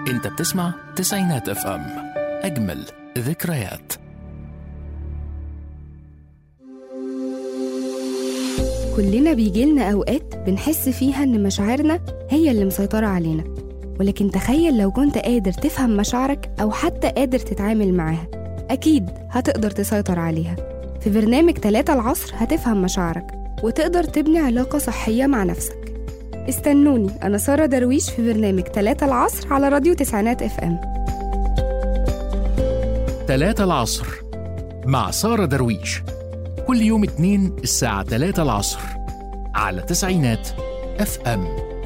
انت بتسمع تسعينات اف ام اجمل ذكريات كلنا بيجيلنا أوقات بنحس فيها إن مشاعرنا هي اللي مسيطرة علينا ولكن تخيل لو كنت قادر تفهم مشاعرك أو حتى قادر تتعامل معاها أكيد هتقدر تسيطر عليها في برنامج تلاتة العصر هتفهم مشاعرك وتقدر تبني علاقة صحية مع نفسك استنوني أنا سارة درويش في برنامج تلاتة العصر على راديو تسعينات اف ام تلاتة العصر مع سارة درويش كل يوم اتنين الساعة تلاتة العصر على تسعينات اف ام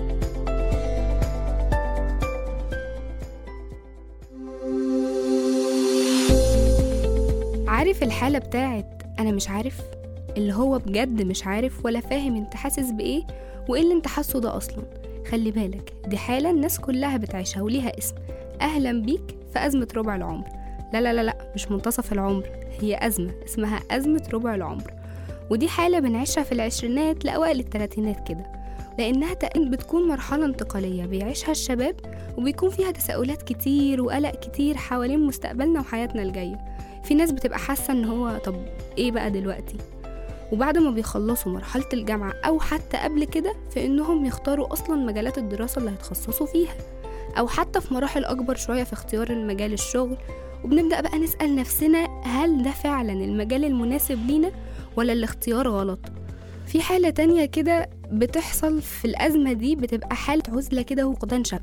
عارف الحالة بتاعت أنا مش عارف اللي هو بجد مش عارف ولا فاهم انت حاسس بإيه وإيه اللي انت حاسه ده أصلا خلي بالك دي حالة الناس كلها بتعيشها وليها اسم أهلا بيك في أزمة ربع العمر لا لا لا لا مش منتصف العمر هي أزمة اسمها أزمة ربع العمر ودي حالة بنعيشها في العشرينات لأوائل التلاتينات كده لأنها تق- بتكون مرحلة انتقالية بيعيشها الشباب وبيكون فيها تساؤلات كتير وقلق كتير حوالين مستقبلنا وحياتنا الجاية في ناس بتبقى حاسة ان هو طب ايه بقى دلوقتي وبعد ما بيخلصوا مرحلة الجامعة أو حتى قبل كده في إنهم يختاروا أصلا مجالات الدراسة اللي هيتخصصوا فيها أو حتى في مراحل أكبر شوية في اختيار المجال الشغل وبنبدأ بقى نسأل نفسنا هل ده فعلا المجال المناسب لينا ولا الاختيار غلط في حالة تانية كده بتحصل في الأزمة دي بتبقى حالة عزلة كده وفقدان شغف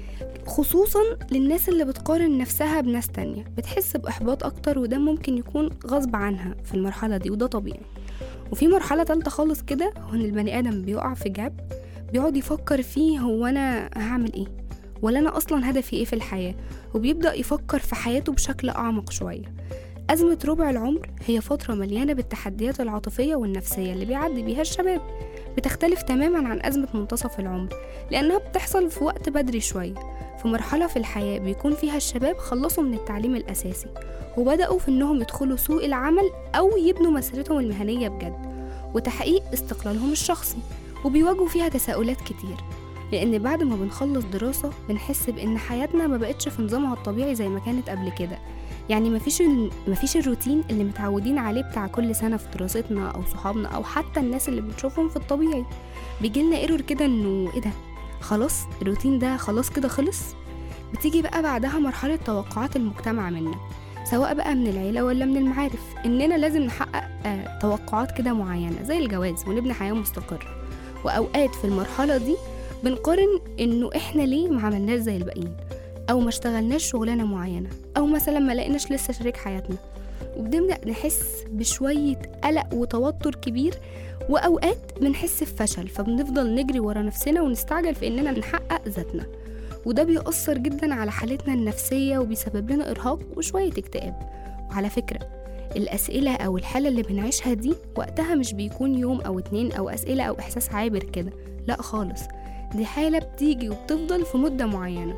خصوصا للناس اللي بتقارن نفسها بناس تانية بتحس بإحباط أكتر وده ممكن يكون غصب عنها في المرحلة دي وده طبيعي وفي مرحلة تالتة خالص كده هو إن البني آدم بيقع في جاب بيقعد يفكر فيه هو أنا هعمل إيه ولا أنا أصلا هدفي إيه في الحياة وبيبدأ يفكر في حياته بشكل أعمق شوية أزمة ربع العمر هي فترة مليانة بالتحديات العاطفية والنفسية اللي بيعدي بيها الشباب بتختلف تماما عن أزمة منتصف العمر لأنها بتحصل في وقت بدري شوية في مرحلة في الحياة بيكون فيها الشباب خلصوا من التعليم الأساسي وبدأوا في إنهم يدخلوا سوق العمل أو يبنوا مسيرتهم المهنية بجد وتحقيق استقلالهم الشخصي وبيواجهوا فيها تساؤلات كتير لأن بعد ما بنخلص دراسة بنحس بإن حياتنا ما بقتش في نظامها الطبيعي زي ما كانت قبل كده يعني مفيش ال... مفيش الروتين اللي متعودين عليه بتاع كل سنة في دراستنا أو صحابنا أو حتى الناس اللي بنشوفهم في الطبيعي بيجيلنا ايرور كده إنه إيه ده خلاص الروتين ده خلاص كده خلص بتيجي بقى بعدها مرحلة توقعات المجتمع منا سواء بقى من العيلة ولا من المعارف إننا لازم نحقق آه توقعات كده معينة زي الجواز ونبني حياة مستقرة وأوقات في المرحلة دي بنقارن إنه إحنا ليه ما عملناش زي الباقيين أو ما اشتغلناش شغلانة معينة أو مثلا ما لقيناش لسه شريك حياتنا وبنبدأ نحس بشوية قلق وتوتر كبير وأوقات بنحس بفشل فبنفضل نجري ورا نفسنا ونستعجل في إننا نحقق ذاتنا وده بيأثر جدا على حالتنا النفسية وبيسبب لنا إرهاق وشوية اكتئاب وعلى فكرة الأسئلة أو الحالة اللي بنعيشها دي وقتها مش بيكون يوم أو اتنين أو أسئلة أو إحساس عابر كده لأ خالص دي حالة بتيجي وبتفضل في مدة معينة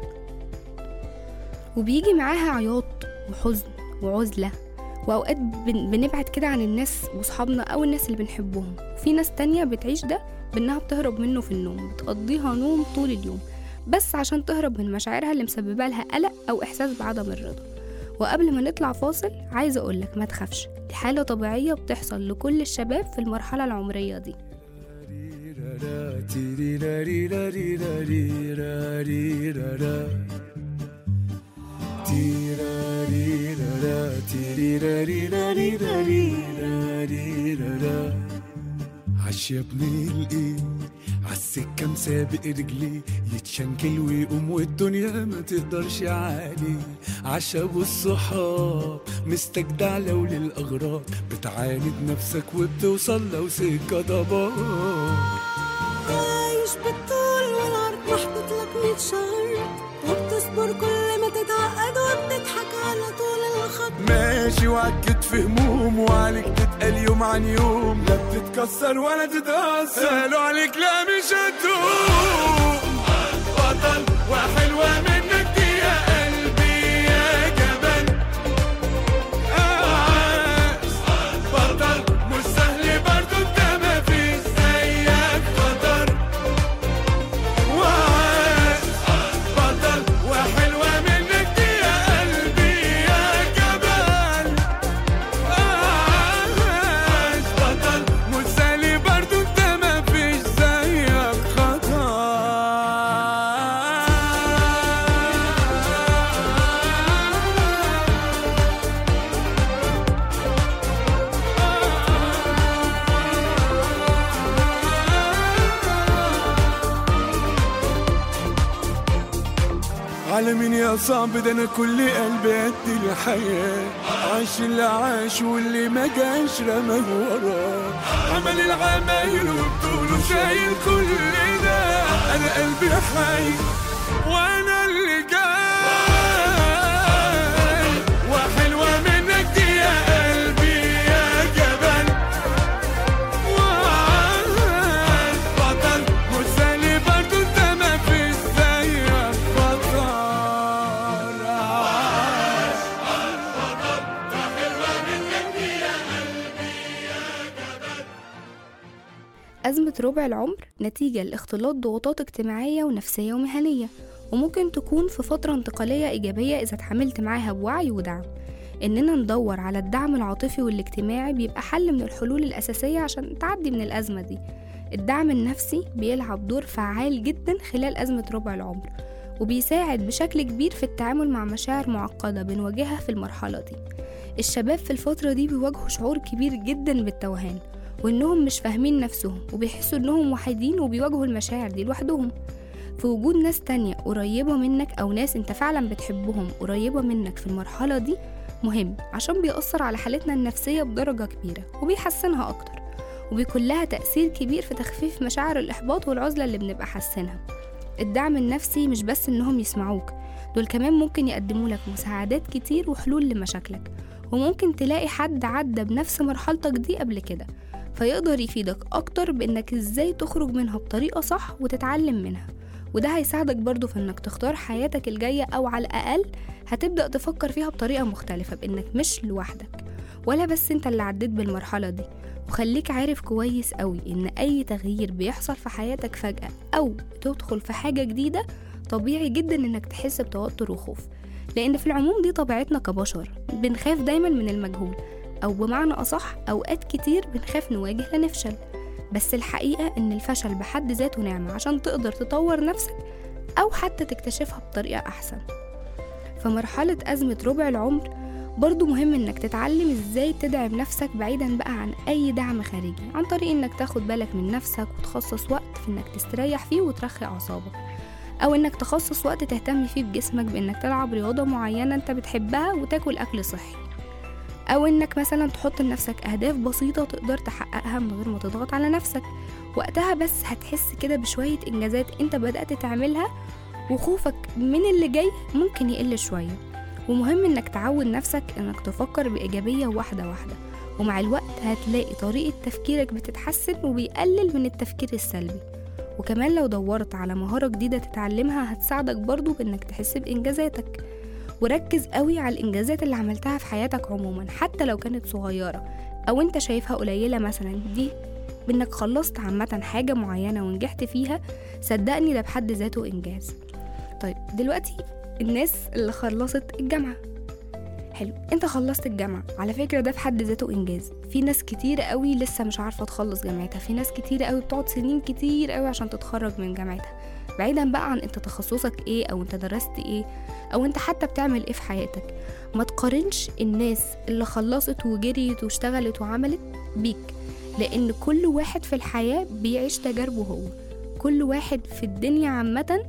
وبيجي معاها عياط وحزن وعزلة وأوقات بن- بنبعد كده عن الناس وصحابنا أو الناس اللي بنحبهم في ناس تانية بتعيش ده بإنها بتهرب منه في النوم بتقضيها نوم طول اليوم بس عشان تهرب من مشاعرها اللي مسببة لها قلق أو إحساس بعدم الرضا وقبل ما نطلع فاصل عايزة أقولك ما تخافش دي حالة طبيعية بتحصل لكل الشباب في المرحلة العمرية دي عش يا ابني الايه عالسكة مسابق رجليه يتشنكل ويقوم والدنيا ما تقدرش عليه عشا والصحاب مستجدع لو للأغراض بتعاند نفسك وبتوصل لو سكة ضباب عايش بالطول والعرض محطوط لك مية شهر وبتصبر كل ما تتعقد وبتضحك على طول الخط ماشي وعكت في هموم وعليك تتقل يوم عن يوم لا بتتكسر ولا تتأثر قالوا عليك لا مش هتدوم بطل وحلوة منك دي يا قلبي يا جبل عاش بطل مش سهل برضو انت ما فيش زيك قدر وعاش بطل وحلوة على مين يا صعب ده انا كل قلبي قد الحياة عاش اللي عاش واللي ما جاش رماه وراه عمل العمايل وبطوله شايل كل ده انا قلبي حي وانا اللي جاي وحلوة منك دي يا قلبي يا جبل وعال بطل مثالي برضو انت ما فيش زيك بطل عاش أزمة ربع العمر نتيجة لاختلاط ضغوطات اجتماعية ونفسية ومهنية وممكن تكون في فترة انتقالية إيجابية إذا اتعاملت معاها بوعي ودعم إننا ندور على الدعم العاطفي والاجتماعي بيبقى حل من الحلول الأساسية عشان تعدي من الأزمة دي الدعم النفسي بيلعب دور فعال جدا خلال أزمة ربع العمر وبيساعد بشكل كبير في التعامل مع مشاعر معقدة بنواجهها في المرحلة دي الشباب في الفترة دي بيواجهوا شعور كبير جدا بالتوهان وإنهم مش فاهمين نفسهم وبيحسوا إنهم وحيدين وبيواجهوا المشاعر دي لوحدهم في وجود ناس تانية قريبة منك أو ناس أنت فعلا بتحبهم قريبة منك في المرحلة دي مهم عشان بيأثر على حالتنا النفسية بدرجة كبيرة وبيحسنها أكتر وبيكون لها تأثير كبير في تخفيف مشاعر الإحباط والعزلة اللي بنبقى حاسينها الدعم النفسي مش بس إنهم يسمعوك دول كمان ممكن يقدموا لك مساعدات كتير وحلول لمشاكلك وممكن تلاقي حد عدى بنفس مرحلتك دي قبل كده فيقدر يفيدك أكتر بإنك إزاي تخرج منها بطريقة صح وتتعلم منها وده هيساعدك برضو في إنك تختار حياتك الجاية أو على الأقل هتبدأ تفكر فيها بطريقة مختلفة بإنك مش لوحدك ولا بس انت اللي عديت بالمرحلة دي وخليك عارف كويس قوي ان اي تغيير بيحصل في حياتك فجأة او تدخل في حاجة جديدة طبيعي جدا انك تحس بتوتر وخوف لان في العموم دي طبيعتنا كبشر بنخاف دايما من المجهول او بمعنى اصح اوقات كتير بنخاف نواجه لنفشل بس الحقيقة ان الفشل بحد ذاته نعمة عشان تقدر تطور نفسك او حتى تكتشفها بطريقة احسن فمرحلة أزمة ربع العمر برضو مهم انك تتعلم ازاي تدعم نفسك بعيدا بقى عن اي دعم خارجي عن طريق انك تاخد بالك من نفسك وتخصص وقت في انك تستريح فيه وترخي اعصابك او انك تخصص وقت تهتم فيه بجسمك بانك تلعب رياضة معينة انت بتحبها وتاكل اكل صحي او انك مثلا تحط لنفسك اهداف بسيطة تقدر تحققها من غير ما تضغط على نفسك وقتها بس هتحس كده بشوية انجازات انت بدأت تعملها وخوفك من اللي جاي ممكن يقل شوية ومهم انك تعود نفسك انك تفكر بإيجابية واحدة واحدة ومع الوقت هتلاقي طريقة تفكيرك بتتحسن وبيقلل من التفكير السلبي وكمان لو دورت على مهارة جديدة تتعلمها هتساعدك برضو بانك تحس بإنجازاتك وركز قوي على الإنجازات اللي عملتها في حياتك عموما حتى لو كانت صغيرة أو أنت شايفها قليلة مثلا دي بإنك خلصت عامة حاجة معينة ونجحت فيها صدقني ده بحد ذاته إنجاز طيب دلوقتي الناس اللي خلصت الجامعة حلو انت خلصت الجامعة على فكرة ده في حد ذاته انجاز في ناس كتير قوي لسه مش عارفة تخلص جامعتها في ناس كتير قوي بتقعد سنين كتير قوي عشان تتخرج من جامعتها بعيدا بقى عن انت تخصصك ايه او انت درست ايه او انت حتى بتعمل ايه في حياتك ما تقارنش الناس اللي خلصت وجريت واشتغلت وعملت بيك لان كل واحد في الحياة بيعيش تجاربه هو كل واحد في الدنيا عامة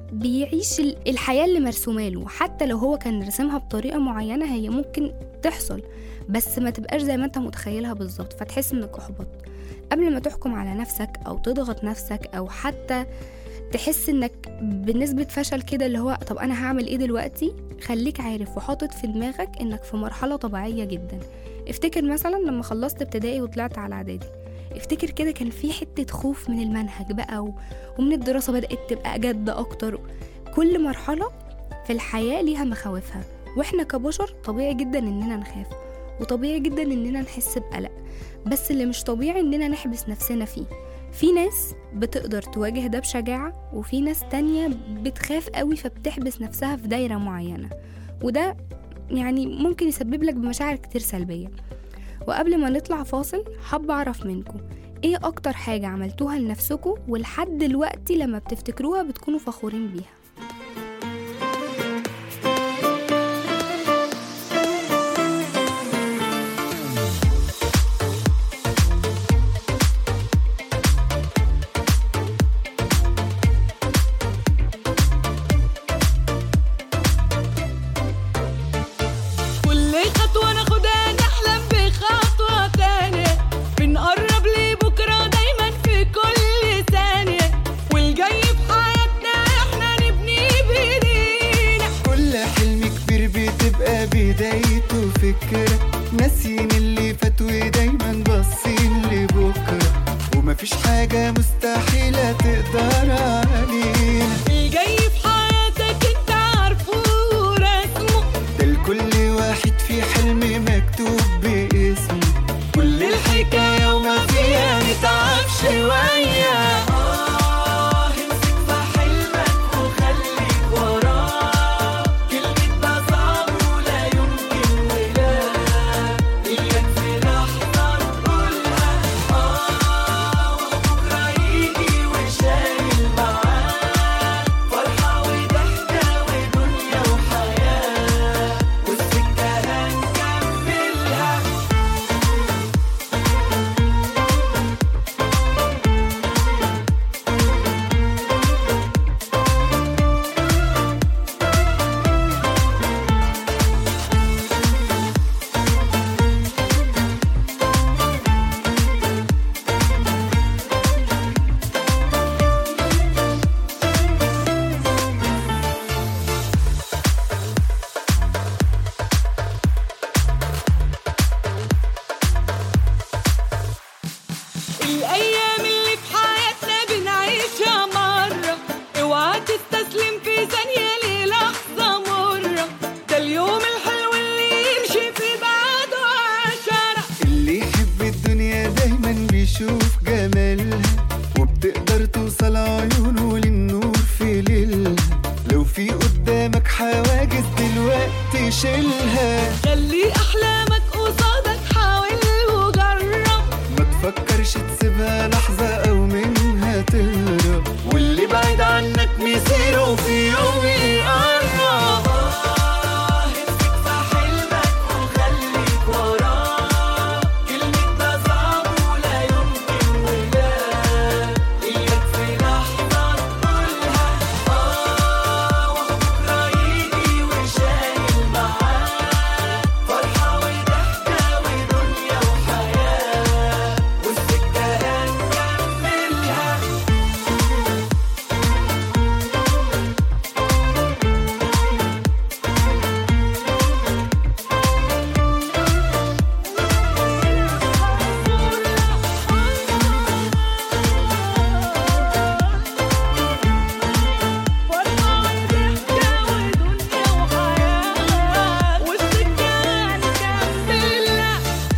بيعيش ال- الحياة اللي مرسومة له حتى لو هو كان رسمها بطريقة معينة هي ممكن تحصل بس ما تبقاش زي ما انت متخيلها بالظبط فتحس انك احبط قبل ما تحكم على نفسك او تضغط نفسك او حتى تحس انك بنسبة فشل كده اللي هو طب انا هعمل ايه دلوقتي خليك عارف وحاطط في دماغك انك في مرحلة طبيعية جدا افتكر مثلا لما خلصت ابتدائي وطلعت على اعدادي افتكر كده كان في حتة خوف من المنهج بقى و... ومن الدراسة بدأت تبقى جد أكتر كل مرحلة في الحياة ليها مخاوفها واحنا كبشر طبيعي جدا اننا نخاف وطبيعي جدا اننا نحس بقلق بس اللي مش طبيعي اننا نحبس نفسنا فيه في ناس بتقدر تواجه ده بشجاعة وفي ناس تانية بتخاف قوي فبتحبس نفسها في دايرة معينة وده يعني ممكن يسبب لك بمشاعر كتير سلبية وقبل ما نطلع فاصل حابة أعرف منكم ايه أكتر حاجة عملتوها لنفسكم ولحد دلوقتي لما بتفتكروها بتكونوا فخورين بيها بدايته فكرة ناسيين اللي فات ودايما باصين لبكرة ومفيش حاجة مستحيلة تقدر علينا الجاي في حياتك انت عارفه ورسمه ده لكل واحد في حلم مكتوب باسمه كل الحكاية وما فيها نتعب شوية آه امسك في حلمك وخليك وراه كلمة ده صعب ولا يمكن ولا إياك في لحظة نقولها آه وبكرة يجي وشايل معاه فرحة وضحكة ودنيا وحياة والسكة هنكملها الأيام اللي في حياتنا بنعيشها مرة اوعى تستسلم في ثانية للحظة مرة ده اليوم الحلو اللي يمشي في بعده عشرة اللي يحب الدنيا دايما بيشوف جمالها وبتقدر توصل عيونه للنور في ليلها لو في قدامك حواجز دلوقتي شيلها خلي أحلامك قصادك حاول وجرب ما تفكرش تسيبها لحظة أو منها تهرب واللي بعيد عنك مصيره في يوم يقرب آه، امسك في حلمك وخليك وراه كلمة ده صعب ولا يمكن ولا إياك في لحظة نقولها آه وبكرة يجي وشايل معاه فرحة وضحكة ودنيا وحياة والسكة هنكملها فرحة وضحكة ودنيا وحياة والسكة هنكملها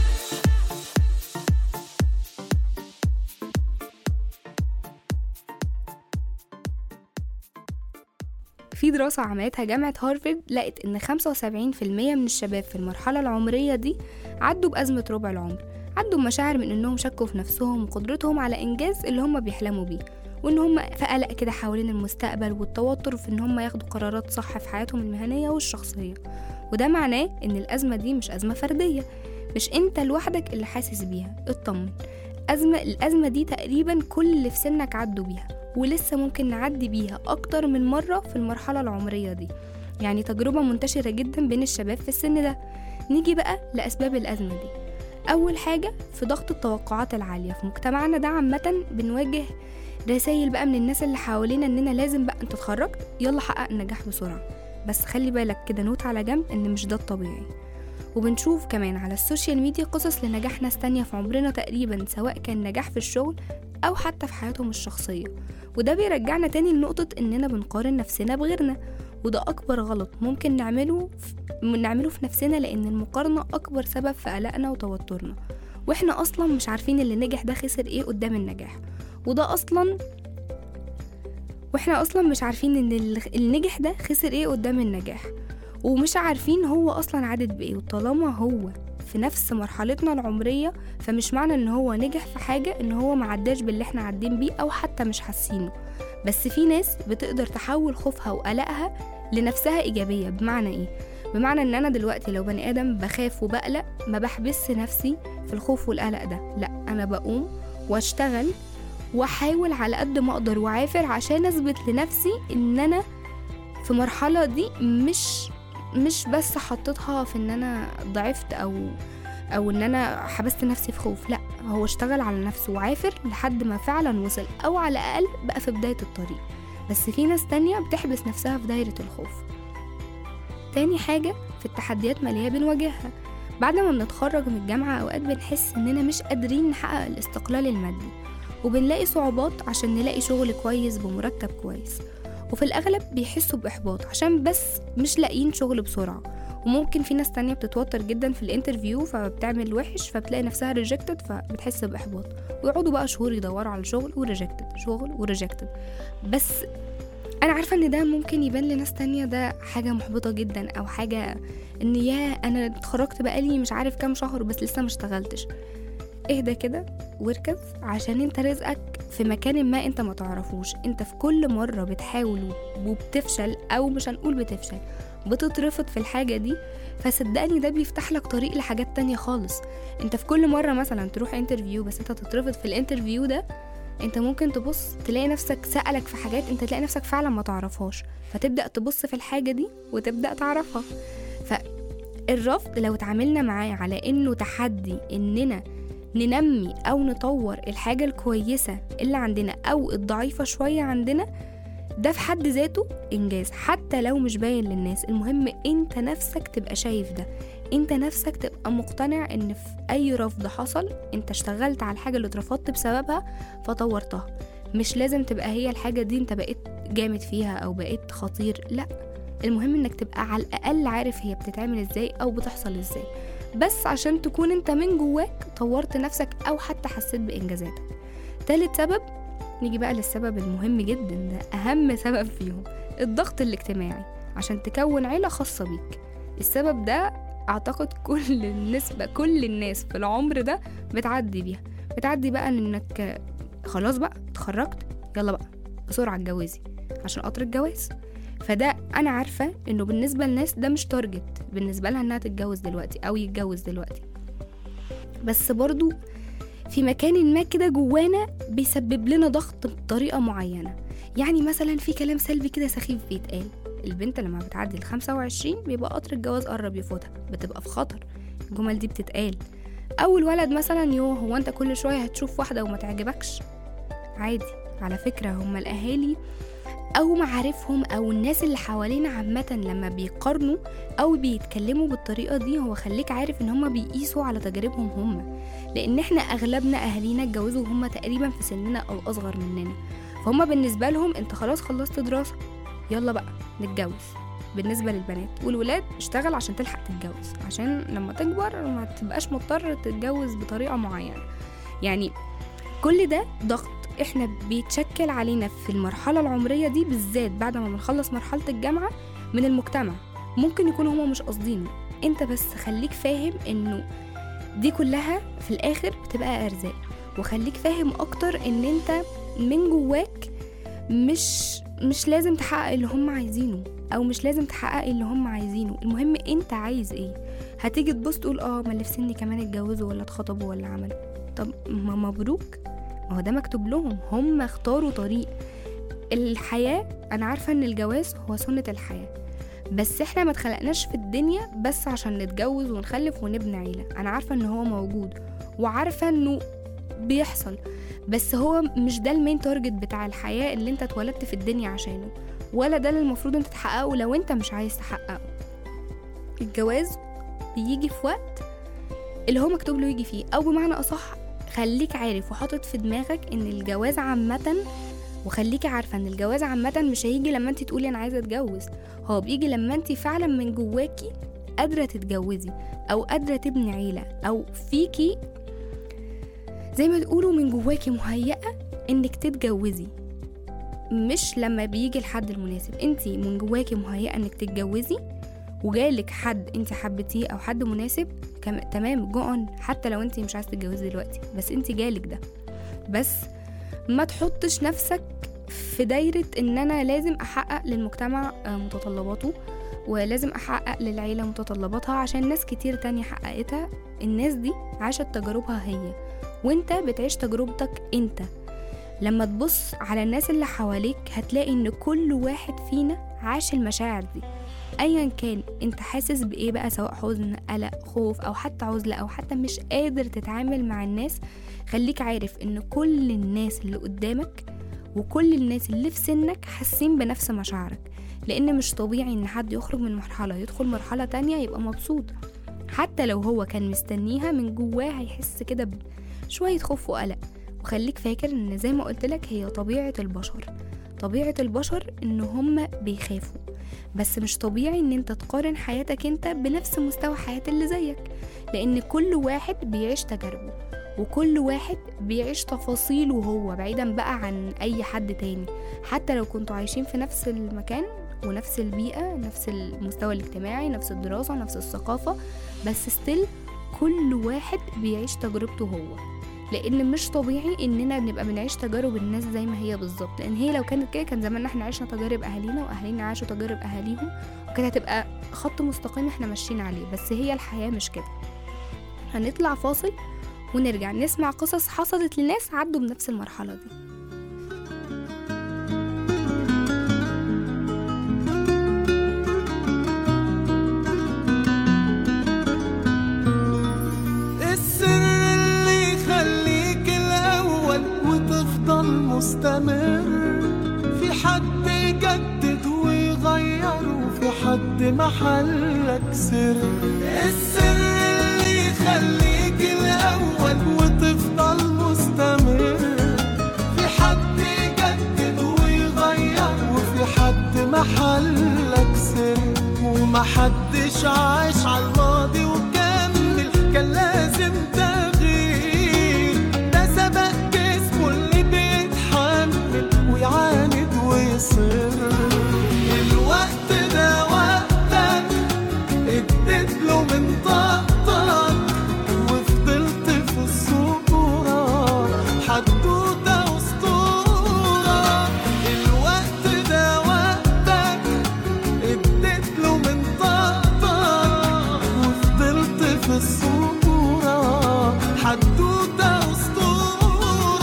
في دراسة عملتها جامعة هارفارد لقت إن 75% من الشباب في المرحلة العمرية دي عدوا بأزمة ربع العمر عدوا بمشاعر من إنهم شكوا في نفسهم وقدرتهم على إنجاز اللي هم بيحلموا بيه وإن هم في قلق كده حوالين المستقبل والتوتر في إن هم ياخدوا قرارات صح في حياتهم المهنية والشخصية وده معناه إن الأزمة دي مش أزمة فردية مش أنت لوحدك اللي حاسس بيها اطمن أزمة الأزمة دي تقريبا كل اللي في سنك عدوا بيها ولسه ممكن نعدي بيها أكتر من مرة في المرحلة العمرية دي يعني تجربة منتشرة جدا بين الشباب في السن ده نيجي بقى لأسباب الأزمة دي أول حاجة في ضغط التوقعات العالية في مجتمعنا ده عامة بنواجه رسايل بقى من الناس اللي حوالينا إننا لازم بقى أنت اتخرجت يلا حقق النجاح بسرعة بس خلي بالك كده نوت على جنب إن مش ده الطبيعي وبنشوف كمان على السوشيال ميديا قصص لنجاح ناس تانية في عمرنا تقريبا سواء كان نجاح في الشغل أو حتى في حياتهم الشخصية وده بيرجعنا تاني لنقطة إننا بنقارن نفسنا بغيرنا وده أكبر غلط ممكن نعمله في نعمله في نفسنا لأن المقارنة أكبر سبب في قلقنا وتوترنا وإحنا أصلا مش عارفين اللي نجح ده خسر إيه قدام النجاح وده أصلا واحنا اصلا مش عارفين ان اللي اللي نجح ده خسر ايه قدام النجاح ومش عارفين هو اصلا عدد بايه وطالما هو في نفس مرحلتنا العمرية فمش معنى ان هو نجح في حاجة ان هو معداش باللي احنا عدين بيه او حتى مش حاسينه بس في ناس بتقدر تحول خوفها وقلقها لنفسها ايجابية بمعنى ايه بمعنى ان انا دلوقتي لو بني ادم بخاف وبقلق ما بحبس نفسي في الخوف والقلق ده لا انا بقوم واشتغل واحاول على قد ما اقدر وعافر عشان اثبت لنفسي ان انا في مرحلة دي مش مش بس حطيتها في ان انا ضعفت او او ان انا حبست نفسي في خوف لا هو اشتغل على نفسه وعافر لحد ما فعلا وصل او على الاقل بقى في بداية الطريق بس في ناس تانية بتحبس نفسها في دايرة الخوف تاني حاجة في في التحديات مالية بنواجهها بعد ما بنتخرج من الجامعة أوقات بنحس إننا مش قادرين نحقق الاستقلال المادي وبنلاقي صعوبات عشان نلاقي شغل كويس بمرتب كويس وفي الأغلب بيحسوا بإحباط عشان بس مش لاقيين شغل بسرعة وممكن في ناس تانية بتتوتر جدا في الانترفيو فبتعمل وحش فبتلاقي نفسها ريجكتد فبتحس بإحباط ويقعدوا بقى شهور يدوروا على شغل وريجكتد شغل وريجكتد بس انا عارفه ان ده ممكن يبان لناس تانية ده حاجه محبطه جدا او حاجه ان يا انا اتخرجت بقالي مش عارف كام شهر بس لسه ما اشتغلتش اهدى كده واركز عشان انت رزقك في مكان ما انت ما تعرفوش انت في كل مره بتحاول وبتفشل او مش هنقول بتفشل بتترفض في الحاجه دي فصدقني ده بيفتح لك طريق لحاجات تانية خالص انت في كل مره مثلا تروح انترفيو بس انت تترفض في الانترفيو ده انت ممكن تبص تلاقي نفسك سألك في حاجات انت تلاقي نفسك فعلا ما تعرفهاش فتبدأ تبص في الحاجة دي وتبدأ تعرفها فالرفض لو اتعاملنا معاه على انه تحدي اننا ننمي او نطور الحاجة الكويسة اللي عندنا او الضعيفة شوية عندنا ده في حد ذاته انجاز حتى لو مش باين للناس المهم انت نفسك تبقى شايف ده انت نفسك تبقى مقتنع ان في اي رفض حصل انت اشتغلت على الحاجة اللي اترفضت بسببها فطورتها مش لازم تبقى هي الحاجة دي انت بقيت جامد فيها او بقيت خطير لا المهم انك تبقى على الاقل عارف هي بتتعمل ازاي او بتحصل ازاي بس عشان تكون انت من جواك طورت نفسك او حتى حسيت بانجازاتك تالت سبب نيجي بقى للسبب المهم جدا ده اهم سبب فيهم الضغط الاجتماعي عشان تكون عيلة خاصة بيك السبب ده اعتقد كل النسبة كل الناس في العمر ده بتعدي بيها بتعدي بقى انك خلاص بقى اتخرجت يلا بقى بسرعة اتجوزي عشان قطر الجواز فده انا عارفة انه بالنسبة للناس ده مش تارجت بالنسبة لها انها تتجوز دلوقتي او يتجوز دلوقتي بس برضو في مكان ما كده جوانا بيسبب لنا ضغط بطريقة معينة يعني مثلا في كلام سلبي كده سخيف بيتقال البنت لما بتعدي ال 25 بيبقى قطر الجواز قرب يفوتها بتبقى في خطر الجمل دي بتتقال او الولد مثلا يو هو انت كل شويه هتشوف واحده وما تعجبكش عادي على فكره هما الاهالي او معارفهم او الناس اللي حوالينا عامه لما بيقارنوا او بيتكلموا بالطريقه دي هو خليك عارف ان هما بيقيسوا على تجاربهم هما لان احنا اغلبنا اهالينا اتجوزوا وهم تقريبا في سننا او اصغر مننا فهم بالنسبه لهم انت خلاص خلصت دراسه يلا بقى نتجوز بالنسبه للبنات والولاد اشتغل عشان تلحق تتجوز عشان لما تكبر ما تبقاش مضطر تتجوز بطريقه معينه يعني كل ده ضغط احنا بيتشكل علينا في المرحله العمريه دي بالذات بعد ما بنخلص مرحله الجامعه من المجتمع ممكن يكونوا هما مش قاصدينه انت بس خليك فاهم انه دي كلها في الاخر بتبقى ارزاق وخليك فاهم اكتر ان انت من جواك مش مش لازم تحقق اللي هم عايزينه او مش لازم تحقق اللي هم عايزينه المهم انت عايز ايه هتيجي تبص تقول اه ما اللي في سني كمان اتجوزوا ولا اتخطبوا ولا عملوا طب ما مبروك ما هو ده مكتوب لهم هم اختاروا طريق الحياة أنا عارفة إن الجواز هو سنة الحياة بس احنا ما اتخلقناش في الدنيا بس عشان نتجوز ونخلف ونبني عيلة أنا عارفة إن هو موجود وعارفة إنه بيحصل بس هو مش ده المين تارجت بتاع الحياة اللي انت اتولدت في الدنيا عشانه ولا ده اللي المفروض انت تحققه لو انت مش عايز تحققه الجواز بيجي في وقت اللي هو مكتوب له يجي فيه او بمعنى اصح خليك عارف وحاطط في دماغك ان الجواز عامة وخليكي عارفة ان الجواز عامة مش هيجي لما انت تقولي انا عايزة اتجوز هو بيجي لما انت فعلا من جواكي قادرة تتجوزي او قادرة تبني عيلة او فيكي زي ما تقولوا من جواكي مهيئة انك تتجوزي مش لما بيجي الحد المناسب انت من جواكي مهيئة انك تتجوزي وجالك حد انت حبيتيه او حد مناسب كم... تمام جو اون حتى لو انت مش عايزه تتجوزي دلوقتي بس انت جالك ده بس ما تحطش نفسك في دايرة ان انا لازم احقق للمجتمع آه، متطلباته ولازم احقق للعيلة متطلباتها عشان ناس كتير تانية حققتها الناس دي عاشت تجاربها هي وانت بتعيش تجربتك انت لما تبص على الناس اللي حواليك هتلاقي ان كل واحد فينا عاش المشاعر دي ايا كان انت حاسس بايه بقى سواء حزن قلق خوف او حتى عزلة او حتى مش قادر تتعامل مع الناس خليك عارف ان كل الناس اللي قدامك وكل الناس اللي في سنك حاسين بنفس مشاعرك لأن مش طبيعي إن حد يخرج من مرحلة يدخل مرحلة تانية يبقى مبسوط حتى لو هو كان مستنيها من جواه هيحس كده بشوية خوف وقلق وخليك فاكر إن زي ما قلتلك هي طبيعة البشر طبيعة البشر إن هم بيخافوا بس مش طبيعي إن أنت تقارن حياتك أنت بنفس مستوى حياة اللي زيك لأن كل واحد بيعيش تجاربه وكل واحد بيعيش تفاصيله هو بعيدا بقى عن أي حد تاني حتى لو كنتوا عايشين في نفس المكان ونفس البيئة نفس المستوى الاجتماعي نفس الدراسة نفس الثقافة بس ستيل كل واحد بيعيش تجربته هو لان مش طبيعي اننا نبقى بنعيش تجارب الناس زي ما هي بالظبط لان هي لو كانت كده كان زماننا احنا عشنا تجارب اهالينا واهالينا عاشوا تجارب اهاليهم وكانت هتبقى خط مستقيم احنا ماشيين عليه بس هي الحياه مش كده هنطلع فاصل ونرجع نسمع قصص حصلت لناس عدوا بنفس المرحله دي السر اللي يخليك الأول وتفضل مستمر في حد يجدد ويغير وفي حد محلك سر السر اللي يخليك الأول وتفضل مستمر في حد يجدد ويغير وفي حد محلك سر ومحدش عاش على الماضي وكمل كان لازم تغيير ده سبق جسمه اللي بيتحمل ويعاند ويصر الوقت ده وقتك اديت له من طاقتك وفضلت في الصورة حدوتة أسطورة الوقت ده وقتك اديت له من طاقتك وفضلت في الصورة حدوتة أسطورة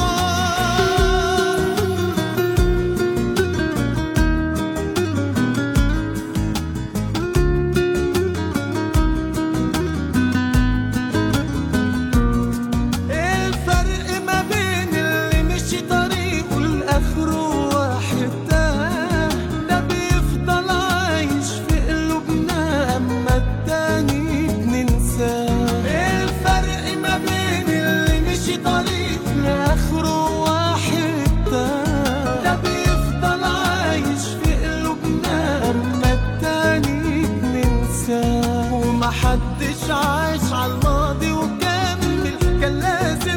الفرق ما بين اللي مشي طريقه لآخره واحد ده ده بيفضل عايش في قلوبنا أما التاني بننساه الفرق ما بين اللي مشي طريقه لآخره واحد ده ده بيفضل عايش في قلوبنا أما التاني بننساه ومحدش عاش على الماضي وكمل كان لازم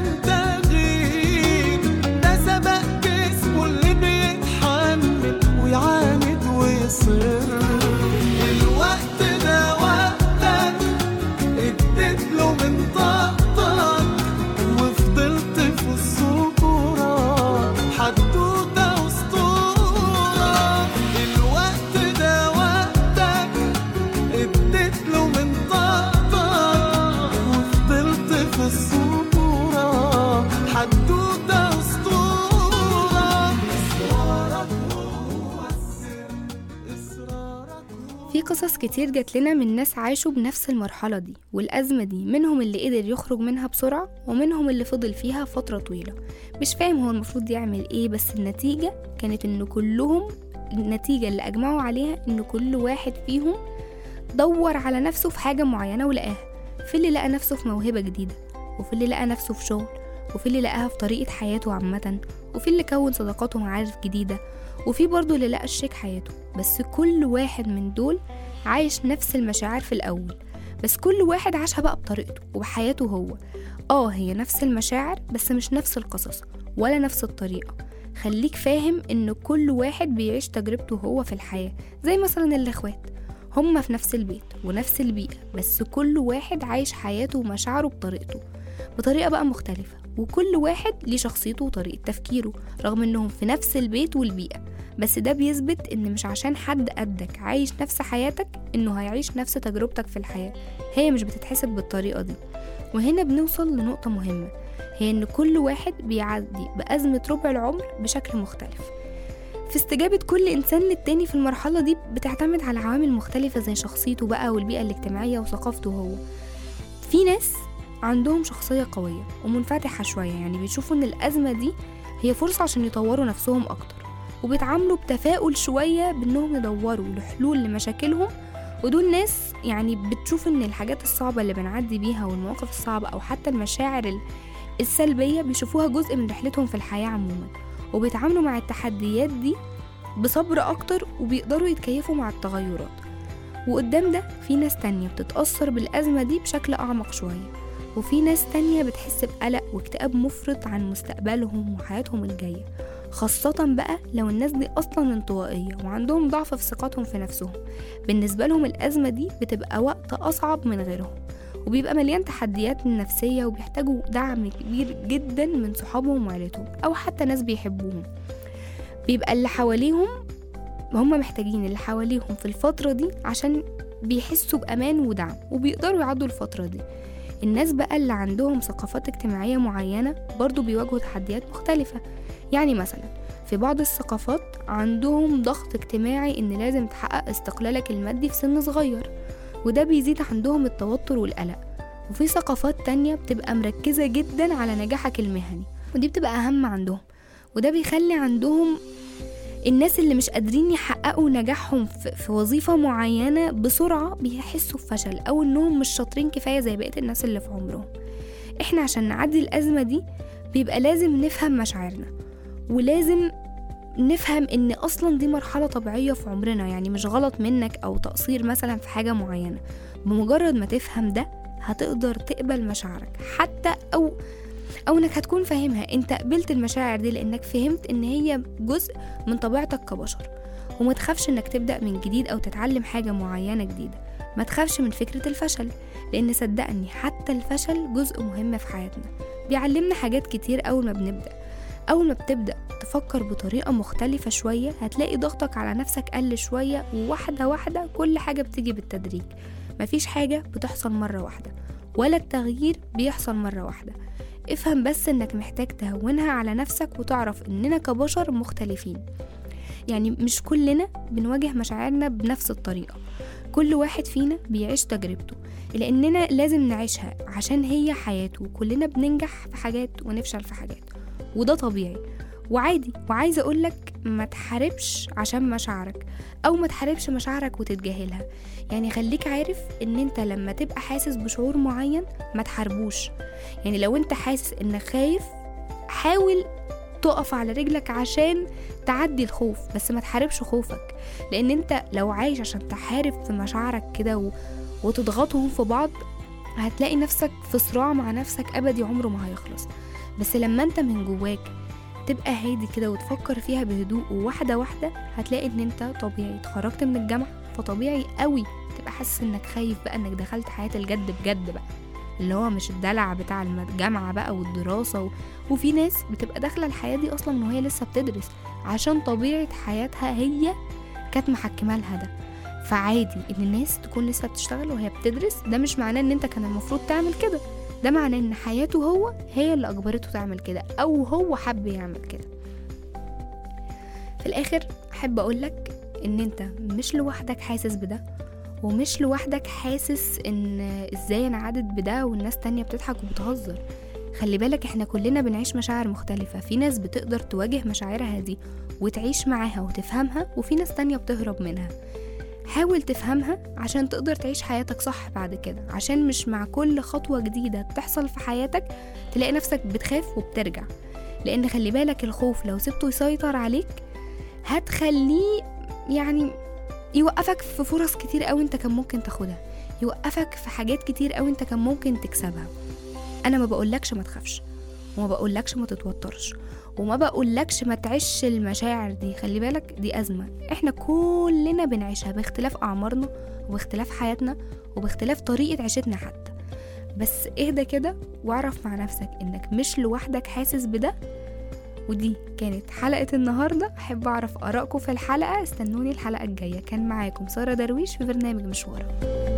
تغيير ده سبق جسمه اللي بيتحمل ويعاند ويصر الوقت ده وقتك اديت له من طاقتك وفضلت في الصورة حدوتة أسطورة الوقت ده وقتك اديت له من طاقتك وفضلت في الصورة حدوتة أسطورة إصرارك هو السر إصرارك هو في قصص كتير جات لنا من ناس عاشوا بنفس المرحلة دي والأزمة دي منهم اللي قدر يخرج منها بسرعة ومنهم اللي فضل فيها فترة طويلة مش فاهم هو المفروض يعمل ايه بس النتيجة كانت ان كلهم النتيجة اللي أجمعوا عليها ان كل واحد فيهم دور على نفسه في حاجة معينة ولقاها في اللي لقى نفسه في موهبة جديدة وفي اللي لقى نفسه في شغل وفي اللي لقاها في طريقة حياته عامة وفي اللي كون صداقات ومعارف جديدة وفي برضه اللي لقى شريك حياته بس كل واحد من دول عايش نفس المشاعر في الأول بس كل واحد عاشها بقى بطريقته وبحياته هو اه هي نفس المشاعر بس مش نفس القصص ولا نفس الطريقة خليك فاهم ان كل واحد بيعيش تجربته هو في الحياة زي مثلا الاخوات هما في نفس البيت ونفس البيئة بس كل واحد عايش حياته ومشاعره بطريقته بطريقة بقى مختلفة وكل واحد ليه شخصيته وطريقة تفكيره رغم انهم في نفس البيت والبيئة بس ده بيثبت ان مش عشان حد قدك عايش نفس حياتك انه هيعيش نفس تجربتك في الحياة هي مش بتتحسب بالطريقة دي وهنا بنوصل لنقطة مهمة هي ان كل واحد بيعدي بأزمة ربع العمر بشكل مختلف في استجابة كل إنسان للتاني في المرحلة دي بتعتمد على عوامل مختلفة زي شخصيته بقى والبيئة الاجتماعية وثقافته هو في ناس عندهم شخصية قوية ومنفتحة شوية يعني بيشوفوا إن الأزمة دي هي فرصة عشان يطوروا نفسهم أكتر وبيتعاملوا بتفاؤل شوية بإنهم يدوروا لحلول لمشاكلهم ودول ناس يعني بتشوف إن الحاجات الصعبة اللي بنعدي بيها والمواقف الصعبة أو حتى المشاعر ال- السلبية بيشوفوها جزء من رحلتهم في الحياة عموما وبيتعاملوا مع التحديات دي بصبر أكتر وبيقدروا يتكيفوا مع التغيرات وقدام ده في ناس تانية بتتأثر بالأزمة دي بشكل أعمق شوية وفي ناس تانية بتحس بقلق واكتئاب مفرط عن مستقبلهم وحياتهم الجاية خاصة بقى لو الناس دي أصلا انطوائية وعندهم ضعف في ثقتهم في نفسهم بالنسبة لهم الأزمة دي بتبقى وقت أصعب من غيرهم وبيبقى مليان تحديات نفسية وبيحتاجوا دعم كبير جدا من صحابهم وعيلتهم أو حتى ناس بيحبوهم بيبقى اللي حواليهم هم محتاجين اللي حواليهم في الفترة دي عشان بيحسوا بأمان ودعم وبيقدروا يعدوا الفترة دي الناس بقى اللي عندهم ثقافات اجتماعية معينة برضو بيواجهوا تحديات مختلفة يعني مثلا في بعض الثقافات عندهم ضغط اجتماعي ان لازم تحقق استقلالك المادي في سن صغير وده بيزيد عندهم التوتر والقلق وفي ثقافات تانية بتبقى مركزة جدا على نجاحك المهني ودي بتبقى أهم عندهم وده بيخلي عندهم الناس اللي مش قادرين يحققوا نجاحهم في في وظيفة معينة بسرعة بيحسوا بفشل أو إنهم مش شاطرين كفاية زي بقية الناس اللي في عمرهم إحنا عشان نعدي الأزمة دي بيبقى لازم نفهم مشاعرنا ولازم نفهم ان اصلا دي مرحلة طبيعية في عمرنا يعني مش غلط منك او تقصير مثلا في حاجة معينة بمجرد ما تفهم ده هتقدر تقبل مشاعرك حتى او او انك هتكون فاهمها انت قبلت المشاعر دي لانك فهمت ان هي جزء من طبيعتك كبشر وما تخافش انك تبدأ من جديد او تتعلم حاجة معينة جديدة ما تخافش من فكرة الفشل لان صدقني حتى الفشل جزء مهم في حياتنا بيعلمنا حاجات كتير اول ما بنبدأ أول ما بتبدأ تفكر بطريقة مختلفة شوية هتلاقي ضغطك على نفسك قل شوية وواحدة واحدة كل حاجة بتيجي بالتدريج مفيش حاجة بتحصل مرة واحدة ولا التغيير بيحصل مرة واحدة افهم بس انك محتاج تهونها على نفسك وتعرف اننا كبشر مختلفين يعني مش كلنا بنواجه مشاعرنا بنفس الطريقة كل واحد فينا بيعيش تجربته لأننا لازم نعيشها عشان هي حياته وكلنا بننجح في حاجات ونفشل في حاجات وده طبيعي وعادي وعايزه اقولك ما تحاربش عشان مشاعرك او ما تحاربش مشاعرك وتتجاهلها يعني خليك عارف ان انت لما تبقى حاسس بشعور معين ما تحاربوش يعني لو انت حاسس انك خايف حاول تقف على رجلك عشان تعدي الخوف بس ما تحاربش خوفك لان انت لو عايش عشان تحارب في مشاعرك كده و... وتضغطهم في بعض هتلاقي نفسك في صراع مع نفسك ابدي عمره ما هيخلص بس لما انت من جواك تبقى هادي كده وتفكر فيها بهدوء وواحدة واحدة هتلاقي ان انت طبيعي اتخرجت من الجامعة فطبيعي قوي تبقى حاسس انك خايف بقى انك دخلت حياة الجد بجد بقى اللي هو مش الدلع بتاع الجامعة بقى والدراسة و... وفي ناس بتبقى داخلة الحياة دي أصلا وهي لسه بتدرس عشان طبيعة حياتها هي كانت محكمة لها ده فعادي ان الناس تكون لسه بتشتغل وهي بتدرس ده مش معناه ان انت كان المفروض تعمل كده ده معناه ان حياته هو هي اللي اجبرته تعمل كده او هو حب يعمل كده في الاخر احب اقولك ان انت مش لوحدك حاسس بده ومش لوحدك حاسس ان ازاي انا عدت بده والناس تانية بتضحك وبتهزر خلي بالك احنا كلنا بنعيش مشاعر مختلفة في ناس بتقدر تواجه مشاعرها دي وتعيش معاها وتفهمها وفي ناس تانية بتهرب منها حاول تفهمها عشان تقدر تعيش حياتك صح بعد كده عشان مش مع كل خطوة جديدة تحصل في حياتك تلاقي نفسك بتخاف وبترجع لأن خلي بالك الخوف لو سبته يسيطر عليك هتخليه يعني يوقفك في فرص كتير قوي انت كان ممكن تاخدها يوقفك في حاجات كتير قوي انت كان ممكن تكسبها انا ما بقولكش ما تخافش وما بقولكش ما تتوترش وما بقولكش ما تعيش المشاعر دي خلي بالك دي أزمة احنا كلنا بنعيشها باختلاف أعمارنا وباختلاف حياتنا وباختلاف طريقة عيشتنا حتى بس اهدى كده واعرف مع نفسك انك مش لوحدك حاسس بده ودي كانت حلقة النهاردة أحب أعرف آرائكم في الحلقة استنوني الحلقة الجاية كان معاكم سارة درويش في برنامج مشوارة